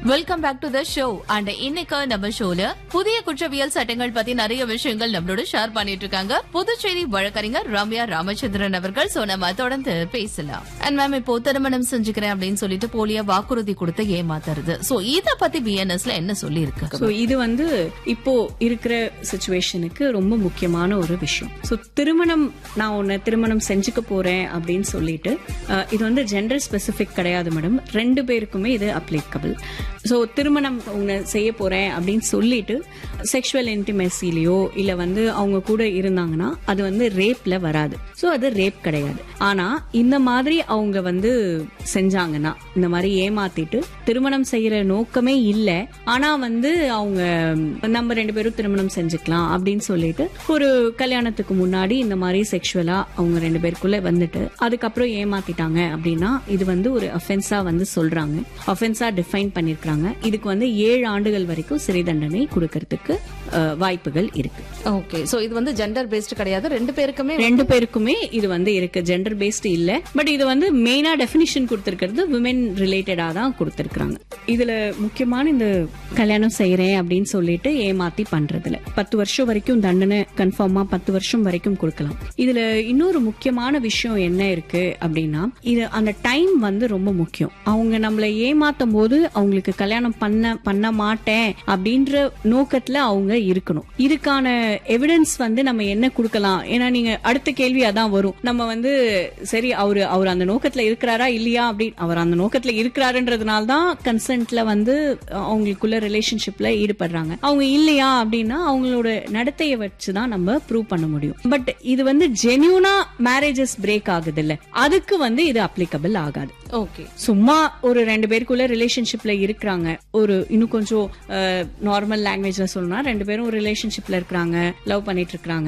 welcome back to the show and இன்னைக்கு நம்ம ஷோல புதிய குற்றவியல் சட்டங்கள் பத்தி நிறைய விஷயங்கள் நம்மளோட ஷேர் பண்ணிட்டு இருக்காங்க புதுச்சேரி வழக்கறிஞர் ரம்யா ராமச்சந்திரன் அவர்கள் சோ நம்ம தொடர்ந்து பேசலாம் அண்ட் மேம் இப்போ திருமணம் செஞ்சுக்கிறேன் அப்படின்னு சொல்லிட்டு போலியா வாக்குறுதி கொடுத்து ஏமாத்துறது சோ இத பத்தி பிஎன்எஸ்ல என்ன சொல்லி இருக்கு ஸோ இது வந்து இப்போ இருக்கிற சுச்சுவேஷனுக்கு ரொம்ப முக்கியமான ஒரு விஷயம் ஸோ திருமணம் நான் உன்னை திருமணம் செஞ்சுக்க போறேன் அப்படின்னு சொல்லிட்டு அஹ், இது வந்து ஜெண்டர் ஸ்பெசிபிக் கிடையாது மேடம் ரெண்டு பேருக்குமே இது அப்ளிகபிள் ஸோ திருமணம் உன்னை செய்ய போறேன் அப்படின்னு சொல்லிட்டு செக்ஷுவல் இன்டிமெசிலையோ இல்ல வந்து அவங்க கூட இருந்தாங்கன்னா அது வந்து ரேப்ல வராது ஸோ அது ரேப் கிடையாது ஆனா இந்த மாதிரி அவங்க வந்து செஞ்சாங்கன்னா இந்த மாதிரி ஏமாத்திட்டு திருமணம் செய்யற நோக்கமே இல்ல ஆனா வந்து அவங்க நம்ம ரெண்டு பேரும் திருமணம் செஞ்சுக்கலாம் அப்படின்னு சொல்லிட்டு ஒரு கல்யாணத்துக்கு முன்னாடி இந்த மாதிரி செக்ஷுவலா அவங்க ரெண்டு பேருக்குள்ள வந்துட்டு அதுக்கப்புறம் ஏமாத்திட்டாங்க அப்படின்னா இது வந்து ஒரு அஃபென்ஸா வந்து சொல்றாங்க அஃபென்ஸா டிஃபைன் பண்ணிருக்காங்க இதுக்கு வந்து ஏழு ஆண்டுகள் வரைக்கும் சிறை தண்டனை கொடுக்கறதுக்கு அஹ், வாய்ப்புகள் இருக்கு ஓகே சோ இது வந்து ஜெண்டர் பேஸ்ட் கிடையாது ரெண்டு பேருக்குமே ரெண்டு பேருக்குமே இது வந்து இருக்கு ஜெண்டர் பேஸ்டு இல்ல பட் இது வந்து மெயினா டெபினிஷன் கொடுத்திருக்கிறது விமென் ரிலேட்டடா தான் கொடுத்திருக்காங்க இதுல முக்கியமான இந்த கல்யாணம் செய்யறேன் அப்படின்னு சொல்லிட்டு ஏமாத்தி பண்றதுல பத்து வருஷம் வரைக்கும் தண்டனை கன்ஃபார்மா பத்து வருஷம் வரைக்கும் கொடுக்கலாம் இதுல இன்னொரு முக்கியமான விஷயம் என்ன இருக்கு அப்படின்னா இது அந்த டைம் வந்து ரொம்ப முக்கியம் அவங்க நம்மள ஏமாத்தும் போது அவங்களுக்கு கல்யாணம் பண்ண பண்ண மாட்டேன் அப்படின்ற நோக்கத்துல அவங்க இருக்கணும் இதுக்கான எவிடன்ஸ் வந்து நம்ம என்ன கொடுக்கலாம் ஏன்னா நீங்க அடுத்த கேள்வி அதான் வரும் நம்ம வந்து சரி அவரு அவர் அந்த நோக்கத்துல இருக்கிறாரா இல்லையா அப்படின்னு அவர் அந்த நோக்கத்துல இருக்கிறாருன்றதுனால தான் கன்சென்ட்ல வந்து அவங்களுக்குள்ள ரிலேஷன்ஷிப்ல ஈடுபடுறாங்க அவங்க இல்லையா அப்படின்னா அவங்களோட நடத்தையை வச்சுதான் நம்ம ப்ரூவ் பண்ண முடியும் பட் இது வந்து ஜென்யூனா மேரேஜஸ் பிரேக் ஆகுது இல்ல அதுக்கு வந்து இது அப்ளிகபிள் ஆகாது ஓகே சும்மா ஒரு ரெண்டு பேருக்குள்ள ரிலேஷன்ஷிப்ல இருக்கிறாங்க ஒரு இன்னும் கொஞ்சம் நார்மல் லாங்குவேஜ்ல சொல்லணும்னா ரெண்டு பேரும் ஒரு ரிலேஷன்ஷிப்ல இருக்கிறாங்க லவ் பண்ணிட்டு இருக்காங்க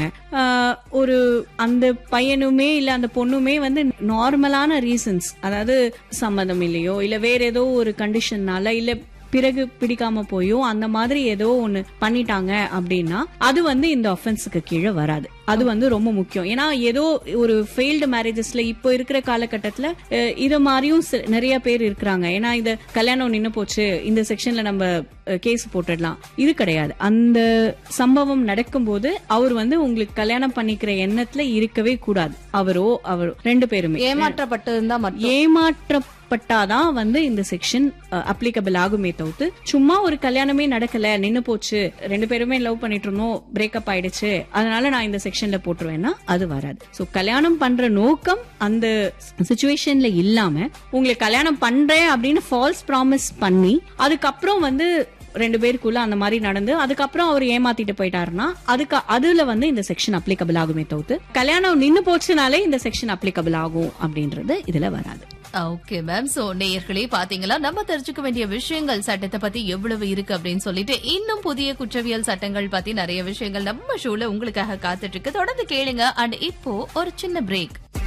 ஒரு அந்த பையனுமே இல்ல அந்த பொண்ணுமே வந்து நார்மலான ரீசன்ஸ் அதாவது சம்மதம் இல்லையோ இல்ல வேற ஏதோ ஒரு கண்டிஷன்னால இல்ல பிறகு பிடிக்காம போயோ அந்த மாதிரி ஏதோ ஒண்ணு பண்ணிட்டாங்க அப்படின்னா அது வந்து இந்த ஒஃபென்ஸுக்கு கீழே வராது அது வந்து ரொம்ப முக்கியம் ஏன்னா ஏதோ ஒரு ஃபெயில்டு மேரேஜஸ்ல இப்போ இருக்கிற காலகட்டத்துல அஹ், இது மாதிரியும் சி- நிறைய பேர் இருக்கிறாங்க ஏன்னா இந்த கல்யாணம் நின்னு போச்சு இந்த செக்ஷன்ல நம்ம கேஸ் போட்டுடலாம் இது கிடையாது அந்த சம்பவம் நடக்கும்போது அவர் வந்து உங்களுக்கு கல்யாணம் பண்ணிக்கிற எண்ணத்துல இருக்கவே கூடாது அவரோ அவரோ ரெண்டு பேருமே ஏமாற்றப்பட்டு இருந்தா மட்டும் ஏமாற்றப்பட்டாதான் வந்து இந்த செக்ஷன் அப்ளிகபிள் ஆகுமே தவிர்த்து சும்மா ஒரு கல்யாணமே நடக்கல நின்னு போச்சு ரெண்டு பேருமே லவ் பண்ணிட்டு இருந்தோம் பிரேக்கப் ஆயிடுச்சு அதனால நான் இந்த செக்ஷன்ல போட்டுருவேன்னா அது வராது சோ கல்யாணம் பண்ற நோக்கம் அந்த சுச்சுவேஷன்ல இல்லாம உங்களுக்கு கல்யாணம் பண்றேன் அப்படின்னு ஃபால்ஸ் ப்ராமிஸ் பண்ணி அதுக்கப்புறம் வந்து ரெண்டு பேருக்குள்ள அந்த மாதிரி நடந்து அதுக்கப்புறம் அவர் ஏமாத்திட்டு போயிட்டாருன்னா அதுக்கு அதுல வந்து இந்த செக்ஷன் அப்ளிகபிள் ஆகுமே தவிர்த்து கல்யாணம் நின்னு போச்சுனாலே இந்த செக்ஷன் அப்ளிகபிள் ஆகும் அப்படின்றது இதுல வராது ஓகே மேம் சோ நேயர்களே பாத்தீங்களா நம்ம தெரிஞ்சுக்க வேண்டிய விஷயங்கள் சட்டத்தை பத்தி எவ்வளவு இருக்கு அப்படின்னு சொல்லிட்டு இன்னும் புதிய குற்றவியல் சட்டங்கள் பத்தி நிறைய விஷயங்கள் நம்ம ஷோல உங்களுக்காக காத்துட்டு இருக்கு தொடர்ந்து கேளுங்க அண்ட் இப்போ ஒரு சின்ன பிரேக்